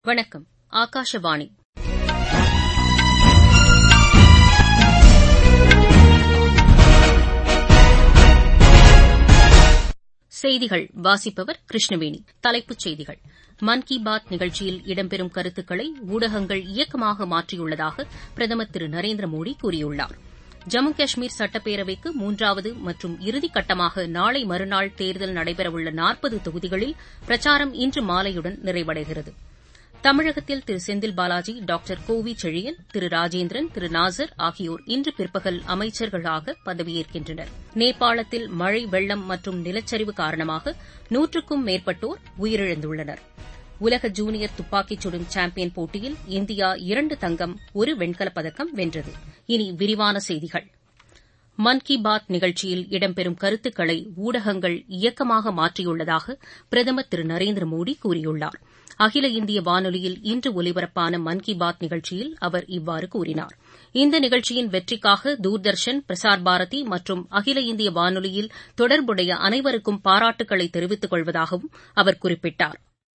வணக்கம் ஆகாஷவாணி செய்திகள் வாசிப்பவர் கிருஷ்ணவேணி தலைப்புச் செய்திகள் மன் கி பாத் நிகழ்ச்சியில் இடம்பெறும் கருத்துக்களை ஊடகங்கள் இயக்கமாக மாற்றியுள்ளதாக பிரதமர் திரு நரேந்திர மோடி கூறியுள்ளார் ஜம்மு காஷ்மீர் சட்டப்பேரவைக்கு மூன்றாவது மற்றும் இறுதிக்கட்டமாக நாளை மறுநாள் தேர்தல் நடைபெறவுள்ள நாற்பது தொகுதிகளில் பிரச்சாரம் இன்று மாலையுடன் நிறைவடைகிறது தமிழகத்தில் திரு செந்தில் பாலாஜி டாக்டர் கோவி செழியன் திரு ராஜேந்திரன் திரு நாசர் ஆகியோர் இன்று பிற்பகல் அமைச்சர்களாக பதவியேற்கின்றனர் நேபாளத்தில் மழை வெள்ளம் மற்றும் நிலச்சரிவு காரணமாக நூற்றுக்கும் மேற்பட்டோர் உயிரிழந்துள்ளனர் உலக ஜூனியர் துப்பாக்கிச் சுடும் சாம்பியன் போட்டியில் இந்தியா இரண்டு தங்கம் ஒரு வெண்கலப் பதக்கம் வென்றது இனி விரிவான செய்திகள் மன் கி பாத் நிகழ்ச்சியில் இடம்பெறும் கருத்துக்களை ஊடகங்கள் இயக்கமாக மாற்றியுள்ளதாக பிரதமர் திரு நரேந்திர மோடி கூறியுள்ளார் அகில இந்திய வானொலியில் இன்று ஒலிபரப்பான மன் கி பாத் நிகழ்ச்சியில் அவர் இவ்வாறு கூறினார் இந்த நிகழ்ச்சியின் வெற்றிக்காக தூர்தர்ஷன் பிரசார் பாரதி மற்றும் அகில இந்திய வானொலியில் தொடர்புடைய அனைவருக்கும் பாராட்டுக்களை தெரிவித்துக் கொள்வதாகவும் அவர் குறிப்பிட்டார்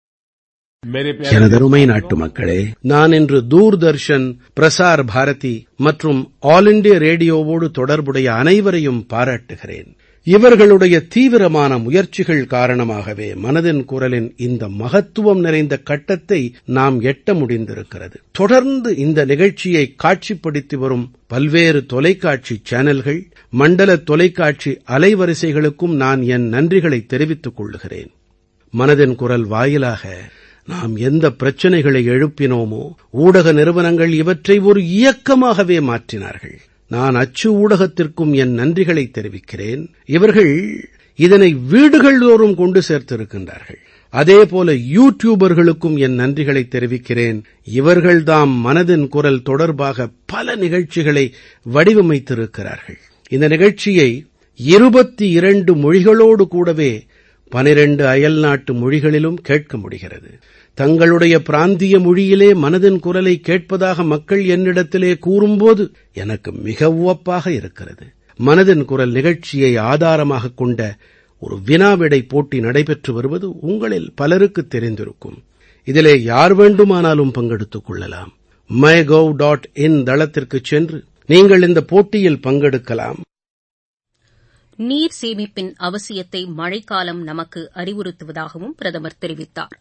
எனதருமை நாட்டு மக்களே நான் இன்று தூர்தர்ஷன் பிரசார் பாரதி மற்றும் ஆல் இண்டியா ரேடியோவோடு தொடர்புடைய அனைவரையும் பாராட்டுகிறேன் இவர்களுடைய தீவிரமான முயற்சிகள் காரணமாகவே மனதின் குரலின் இந்த மகத்துவம் நிறைந்த கட்டத்தை நாம் எட்ட முடிந்திருக்கிறது தொடர்ந்து இந்த நிகழ்ச்சியை காட்சிப்படுத்தி வரும் பல்வேறு தொலைக்காட்சி சேனல்கள் மண்டல தொலைக்காட்சி அலைவரிசைகளுக்கும் நான் என் நன்றிகளை தெரிவித்துக் கொள்கிறேன் மனதின் குரல் வாயிலாக நாம் எந்த பிரச்சனைகளை எழுப்பினோமோ ஊடக நிறுவனங்கள் இவற்றை ஒரு இயக்கமாகவே மாற்றினார்கள் நான் அச்சு ஊடகத்திற்கும் என் நன்றிகளை தெரிவிக்கிறேன் இவர்கள் இதனை வீடுகள் தோறும் கொண்டு சேர்த்திருக்கின்றார்கள் அதே போல யூ டியூபர்களுக்கும் என் நன்றிகளை தெரிவிக்கிறேன் இவர்கள்தாம் மனதின் குரல் தொடர்பாக பல நிகழ்ச்சிகளை வடிவமைத்திருக்கிறார்கள் இந்த நிகழ்ச்சியை இருபத்தி இரண்டு மொழிகளோடு கூடவே பனிரெண்டு அயல்நாட்டு மொழிகளிலும் கேட்க முடிகிறது தங்களுடைய பிராந்திய மொழியிலே மனதின் குரலை கேட்பதாக மக்கள் என்னிடத்திலே கூறும்போது எனக்கு மிக உவப்பாக இருக்கிறது மனதின் குரல் நிகழ்ச்சியை ஆதாரமாகக் கொண்ட ஒரு வினாவிடை போட்டி நடைபெற்று வருவது உங்களில் பலருக்கு தெரிந்திருக்கும் இதிலே யார் வேண்டுமானாலும் பங்கெடுத்துக் கொள்ளலாம் மை கவ் டாட் இன் தளத்திற்குச் சென்று நீங்கள் இந்த போட்டியில் பங்கெடுக்கலாம் நீர் சேமிப்பின் அவசியத்தை மழைக்காலம் நமக்கு அறிவுறுத்துவதாகவும் பிரதமர் தெரிவித்தார்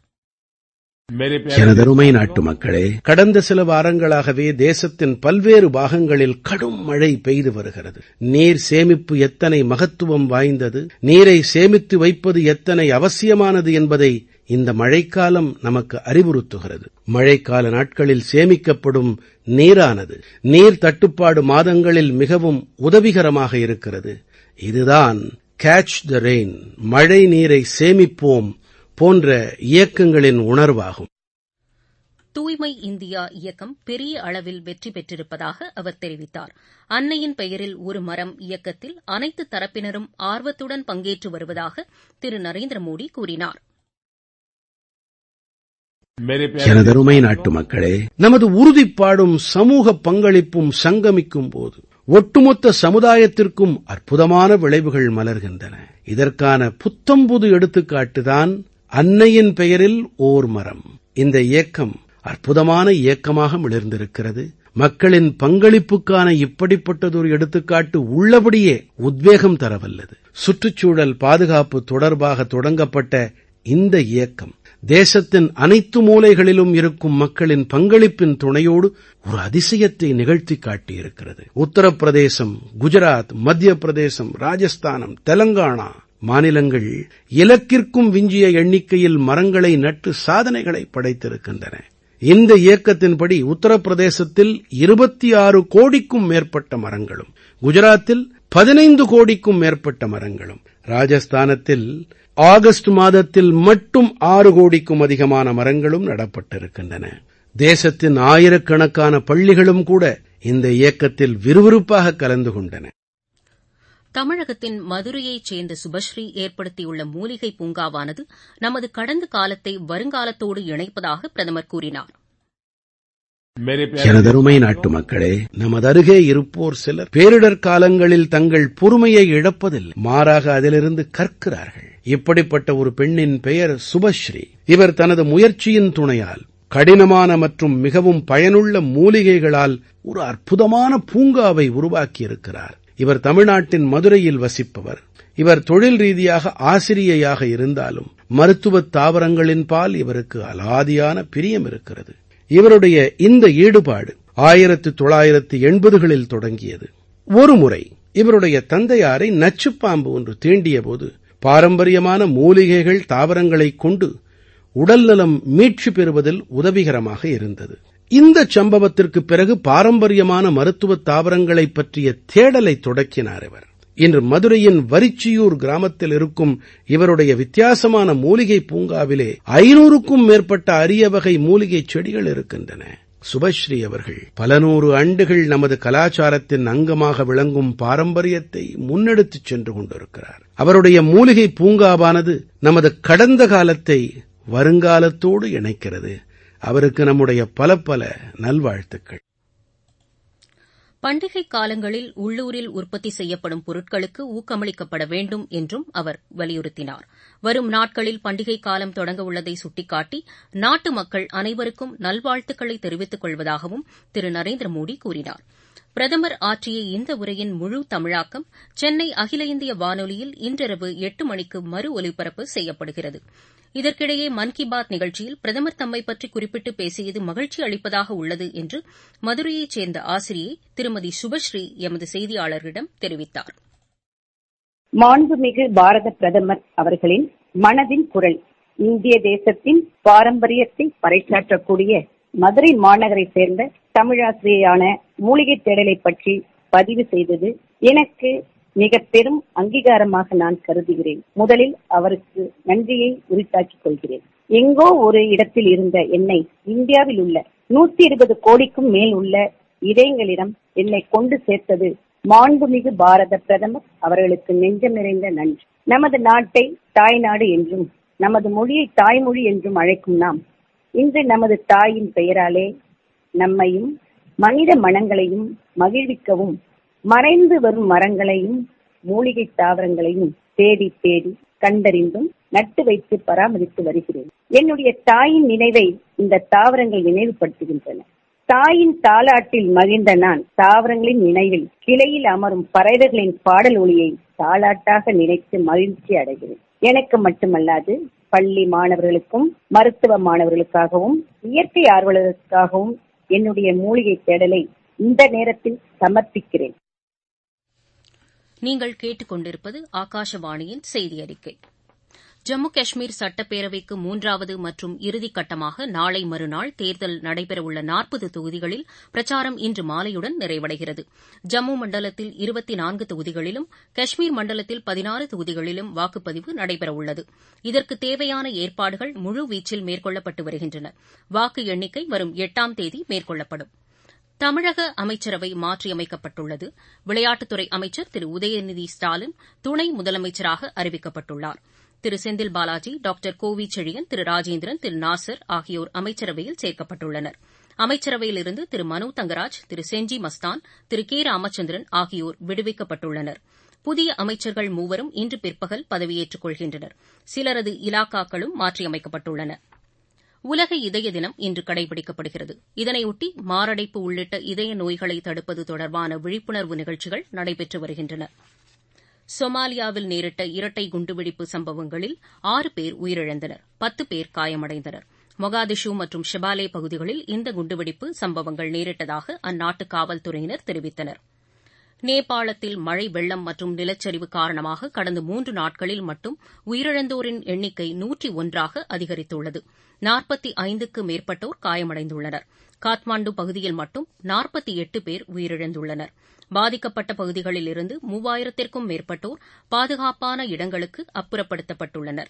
எனதருமை நாட்டு மக்களே கடந்த சில வாரங்களாகவே தேசத்தின் பல்வேறு பாகங்களில் கடும் மழை பெய்து வருகிறது நீர் சேமிப்பு எத்தனை மகத்துவம் வாய்ந்தது நீரை சேமித்து வைப்பது எத்தனை அவசியமானது என்பதை இந்த மழைக்காலம் நமக்கு அறிவுறுத்துகிறது மழைக்கால நாட்களில் சேமிக்கப்படும் நீரானது நீர் தட்டுப்பாடு மாதங்களில் மிகவும் உதவிகரமாக இருக்கிறது இதுதான் கேட்ச் த ரெயின் மழை நீரை சேமிப்போம் போன்ற இயக்கங்களின் உணர்வாகும் தூய்மை இந்தியா இயக்கம் பெரிய அளவில் வெற்றி பெற்றிருப்பதாக அவர் தெரிவித்தார் அன்னையின் பெயரில் ஒரு மரம் இயக்கத்தில் அனைத்து தரப்பினரும் ஆர்வத்துடன் பங்கேற்று வருவதாக திரு நரேந்திர மோடி கூறினார் எனதருமை நாட்டு மக்களே நமது உறுதிப்பாடும் சமூக பங்களிப்பும் சங்கமிக்கும் போது ஒட்டுமொத்த சமுதாயத்திற்கும் அற்புதமான விளைவுகள் மலர்கின்றன இதற்கான புத்தம்புது எடுத்துக்காட்டுதான் அன்னையின் பெயரில் ஓர் மரம் இந்த இயக்கம் அற்புதமான இயக்கமாக மிளர்ந்திருக்கிறது மக்களின் பங்களிப்புக்கான இப்படிப்பட்டதொரு எடுத்துக்காட்டு உள்ளபடியே உத்வேகம் தரவல்லது சுற்றுச்சூழல் பாதுகாப்பு தொடர்பாக தொடங்கப்பட்ட இந்த இயக்கம் தேசத்தின் அனைத்து மூலைகளிலும் இருக்கும் மக்களின் பங்களிப்பின் துணையோடு ஒரு அதிசயத்தை நிகழ்த்தி காட்டியிருக்கிறது உத்தரப்பிரதேசம் குஜராத் மத்திய பிரதேசம் ராஜஸ்தானம் தெலங்கானா மாநிலங்கள் இலக்கிற்கும் விஞ்சிய எண்ணிக்கையில் மரங்களை நட்டு சாதனைகளை படைத்திருக்கின்றன இந்த இயக்கத்தின்படி உத்தரப்பிரதேசத்தில் இருபத்தி ஆறு கோடிக்கும் மேற்பட்ட மரங்களும் குஜராத்தில் பதினைந்து கோடிக்கும் மேற்பட்ட மரங்களும் ராஜஸ்தானத்தில் ஆகஸ்ட் மாதத்தில் மட்டும் ஆறு கோடிக்கும் அதிகமான மரங்களும் நடப்பட்டிருக்கின்றன தேசத்தின் ஆயிரக்கணக்கான பள்ளிகளும் கூட இந்த இயக்கத்தில் விறுவிறுப்பாக கலந்து கொண்டன தமிழகத்தின் மதுரையைச் சேர்ந்த சுபஸ்ரீ ஏற்படுத்தியுள்ள மூலிகை பூங்காவானது நமது கடந்த காலத்தை வருங்காலத்தோடு இணைப்பதாக பிரதமர் கூறினார் எனதருமை நாட்டு மக்களே நமது அருகே இருப்போர் சிலர் பேரிடர் காலங்களில் தங்கள் பொறுமையை இழப்பதில்லை மாறாக அதிலிருந்து கற்கிறார்கள் இப்படிப்பட்ட ஒரு பெண்ணின் பெயர் சுபஸ்ரீ இவர் தனது முயற்சியின் துணையால் கடினமான மற்றும் மிகவும் பயனுள்ள மூலிகைகளால் ஒரு அற்புதமான பூங்காவை உருவாக்கியிருக்கிறார் இவர் தமிழ்நாட்டின் மதுரையில் வசிப்பவர் இவர் தொழில் ரீதியாக ஆசிரியையாக இருந்தாலும் மருத்துவத் தாவரங்களின் பால் இவருக்கு அலாதியான பிரியம் இருக்கிறது இவருடைய இந்த ஈடுபாடு ஆயிரத்து தொள்ளாயிரத்து எண்பதுகளில் தொடங்கியது ஒருமுறை இவருடைய தந்தையாரை நச்சுப்பாம்பு ஒன்று தீண்டியபோது பாரம்பரியமான மூலிகைகள் தாவரங்களைக் கொண்டு உடல்நலம் மீட்சி பெறுவதில் உதவிகரமாக இருந்தது இந்தச் சம்பவத்திற்குப் பிறகு பாரம்பரியமான மருத்துவத் தாவரங்களைப் பற்றிய தேடலைத் தொடக்கினார் இவர் இன்று மதுரையின் வரிச்சியூர் கிராமத்தில் இருக்கும் இவருடைய வித்தியாசமான மூலிகை பூங்காவிலே ஐநூறுக்கும் மேற்பட்ட அரிய வகை மூலிகைச் செடிகள் இருக்கின்றன சுபஸ்ரீ அவர்கள் பல நூறு ஆண்டுகள் நமது கலாச்சாரத்தின் அங்கமாக விளங்கும் பாரம்பரியத்தை முன்னெடுத்துச் சென்று கொண்டிருக்கிறார் அவருடைய மூலிகை பூங்காவானது நமது கடந்த காலத்தை வருங்காலத்தோடு இணைக்கிறது அவருக்கு நம்முடைய பல பல நல்வாழ்த்துக்கள் பண்டிகை காலங்களில் உள்ளூரில் உற்பத்தி செய்யப்படும் பொருட்களுக்கு ஊக்கமளிக்கப்பட வேண்டும் என்றும் அவர் வலியுறுத்தினார் வரும் நாட்களில் பண்டிகை காலம் தொடங்க உள்ளதை சுட்டிக்காட்டி நாட்டு மக்கள் அனைவருக்கும் நல்வாழ்த்துக்களை தெரிவித்துக் கொள்வதாகவும் திரு நரேந்திர மோடி கூறினார் பிரதமர் ஆற்றிய இந்த உரையின் முழு தமிழாக்கம் சென்னை அகில இந்திய வானொலியில் இன்றிரவு எட்டு மணிக்கு மறு ஒலிபரப்பு செய்யப்படுகிறது இதற்கிடையே மன் கி பாத் நிகழ்ச்சியில் பிரதமர் தம்மை பற்றி குறிப்பிட்டு பேசியது மகிழ்ச்சி அளிப்பதாக உள்ளது என்று மதுரையைச் சேர்ந்த ஆசிரியை திருமதி சுபஸ்ரீ எமது செய்தியாளரிடம் தெரிவித்தார் மாண்புமிகு பாரத பிரதமர் அவர்களின் மனதின் குரல் இந்திய தேசத்தின் பாரம்பரியத்தை பறைசாற்றக்கூடிய மதுரை மாநகரை சேர்ந்த தமிழாசிரியையான மூலிகை தேடலை பற்றி பதிவு செய்தது எனக்கு மிக பெரும் அங்கீகாரமாக நான் கருதுகிறேன் முதலில் அவருக்கு நன்றியை உரித்தாக்கிக் கொள்கிறேன் எங்கோ ஒரு இடத்தில் இருந்த என்னை இந்தியாவில் உள்ள நூத்தி இருபது கோடிக்கும் மேல் உள்ள இதயங்களிடம் என்னை கொண்டு சேர்த்தது மாண்புமிகு பாரத பிரதமர் அவர்களுக்கு நெஞ்சம் நிறைந்த நன்றி நமது நாட்டை தாய்நாடு என்றும் நமது மொழியை தாய்மொழி என்றும் அழைக்கும் நாம் இன்று நமது தாயின் பெயராலே நம்மையும் மனித மனங்களையும் மகிழ்விக்கவும் மறைந்து வரும் மரங்களையும் மூலிகை தாவரங்களையும் தேடி தேடி கண்டறிந்தும் நட்டு வைத்து பராமரித்து வருகிறேன் என்னுடைய தாயின் நினைவை இந்த தாவரங்கள் நினைவுபடுத்துகின்றன தாயின் தாலாட்டில் மகிழ்ந்த நான் தாவரங்களின் நினைவில் கிளையில் அமரும் பறவைகளின் பாடல் ஒளியை தாலாட்டாக நினைத்து மகிழ்ச்சி அடைகிறேன் எனக்கு மட்டுமல்லாது பள்ளி மாணவர்களுக்கும் மருத்துவ மாணவர்களுக்காகவும் இயற்கை ஆர்வலர்களுக்காகவும் என்னுடைய மூலிகை தேடலை இந்த நேரத்தில் சமர்ப்பிக்கிறேன் நீங்கள் கேட்டுக்கொண்டிருப்பது ஆகாஷவாணியின் செய்தி அறிக்கை ஜம்மு காஷ்மீர் சட்டப்பேரவைக்கு மூன்றாவது மற்றும் இறுதிக்கட்டமாக நாளை மறுநாள் தேர்தல் நடைபெறவுள்ள நாற்பது தொகுதிகளில் பிரச்சாரம் இன்று மாலையுடன் நிறைவடைகிறது ஜம்மு மண்டலத்தில் இருபத்தி நான்கு தொகுதிகளிலும் காஷ்மீர் மண்டலத்தில் பதினாறு தொகுதிகளிலும் வாக்குப்பதிவு நடைபெறவுள்ளது இதற்கு தேவையான ஏற்பாடுகள் முழுவீச்சில் மேற்கொள்ளப்பட்டு வருகின்றன வாக்கு எண்ணிக்கை வரும் எட்டாம் தேதி மேற்கொள்ளப்படும் தமிழக அமைச்சரவை மாற்றியமைக்கப்பட்டுள்ளது விளையாட்டுத்துறை அமைச்சர் திரு உதயநிதி ஸ்டாலின் துணை முதலமைச்சராக அறிவிக்கப்பட்டுள்ளார் திரு செந்தில் பாலாஜி டாக்டர் கோவி செழியன் திரு ராஜேந்திரன் திரு நாசர் ஆகியோர் அமைச்சரவையில் சேர்க்கப்பட்டுள்ளனர் அமைச்சரவையிலிருந்து திரு மனோ தங்கராஜ் திரு செஞ்சி மஸ்தான் திரு கே ராமச்சந்திரன் ஆகியோர் விடுவிக்கப்பட்டுள்ளனர் புதிய அமைச்சர்கள் மூவரும் இன்று பிற்பகல் பதவியேற்றுக் கொள்கின்றனர் சிலரது இலாக்காக்களும் மாற்றியமைக்கப்பட்டுள்ளன உலக இதய தினம் இன்று கடைபிடிக்கப்படுகிறது இதனையொட்டி மாரடைப்பு உள்ளிட்ட இதய நோய்களை தடுப்பது தொடர்பான விழிப்புணர்வு நிகழ்ச்சிகள் நடைபெற்று வருகின்றன சொமாலியாவில் நேரிட்ட இரட்டை குண்டுவெடிப்பு சம்பவங்களில் ஆறு பேர் உயிரிழந்தனர் பத்து பேர் காயமடைந்தனர் மொகாதிஷு மற்றும் ஷெபாலே பகுதிகளில் இந்த குண்டுவெடிப்பு சம்பவங்கள் நேரிட்டதாக அந்நாட்டு காவல்துறையினர் தெரிவித்தனர் நேபாளத்தில் மழை வெள்ளம் மற்றும் நிலச்சரிவு காரணமாக கடந்த மூன்று நாட்களில் மட்டும் உயிரிழந்தோரின் எண்ணிக்கை நூற்றி ஒன்றாக அதிகரித்துள்ளது நாற்பத்தி ஐந்துக்கு மேற்பட்டோர் காயமடைந்துள்ளனர் காத்மாண்டு பகுதியில் மட்டும் நாற்பத்தி எட்டு பேர் உயிரிழந்துள்ளனர் பாதிக்கப்பட்ட பகுதிகளில் இருந்து மூவாயிரத்திற்கும் மேற்பட்டோர் பாதுகாப்பான இடங்களுக்கு அப்புறப்படுத்தப்பட்டுள்ளனர்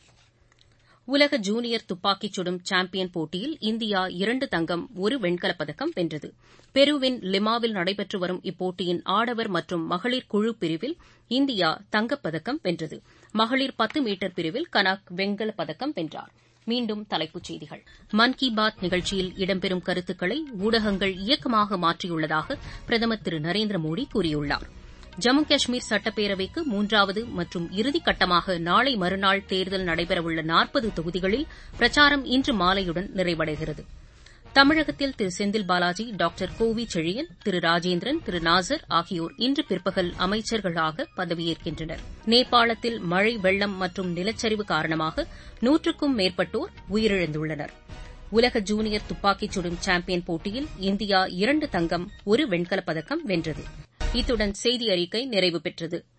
உலக ஜூனியர் துப்பாக்கிச் சுடும் சாம்பியன் போட்டியில் இந்தியா இரண்டு தங்கம் ஒரு வெண்கலப் பதக்கம் வென்றது பெருவின் லிமாவில் நடைபெற்று வரும் இப்போட்டியின் ஆடவர் மற்றும் மகளிர் குழு பிரிவில் இந்தியா தங்கப்பதக்கம் வென்றது மகளிர் பத்து மீட்டர் பிரிவில் கனாக் வெண்கலப் பதக்கம் வென்றார் மீண்டும் தலைப்புச் செய்திகள் மன் கி பாத் நிகழ்ச்சியில் இடம்பெறும் கருத்துக்களை ஊடகங்கள் இயக்கமாக மாற்றியுள்ளதாக பிரதமர் திரு நரேந்திர மோடி கூறியுள்ளார் ஜம்மு காஷ்மீர் சட்டப்பேரவைக்கு மூன்றாவது மற்றும் இறுதிக்கட்டமாக நாளை மறுநாள் தேர்தல் நடைபெறவுள்ள நாற்பது தொகுதிகளில் பிரச்சாரம் இன்று மாலையுடன் நிறைவடைகிறது தமிழகத்தில் திரு செந்தில் பாலாஜி டாக்டர் கோவி செழியன் திரு ராஜேந்திரன் திரு நாசர் ஆகியோர் இன்று பிற்பகல் அமைச்சர்களாக பதவியேற்கின்றனர் நேபாளத்தில் மழை வெள்ளம் மற்றும் நிலச்சரிவு காரணமாக நூற்றுக்கும் மேற்பட்டோர் உயிரிழந்துள்ளனர் உலக ஜூனியர் துப்பாக்கிச் சுடும் சாம்பியன் போட்டியில் இந்தியா இரண்டு தங்கம் ஒரு வெண்கலப் பதக்கம் வென்றது இத்துடன் செய்தி அறிக்கை நிறைவு பெற்றது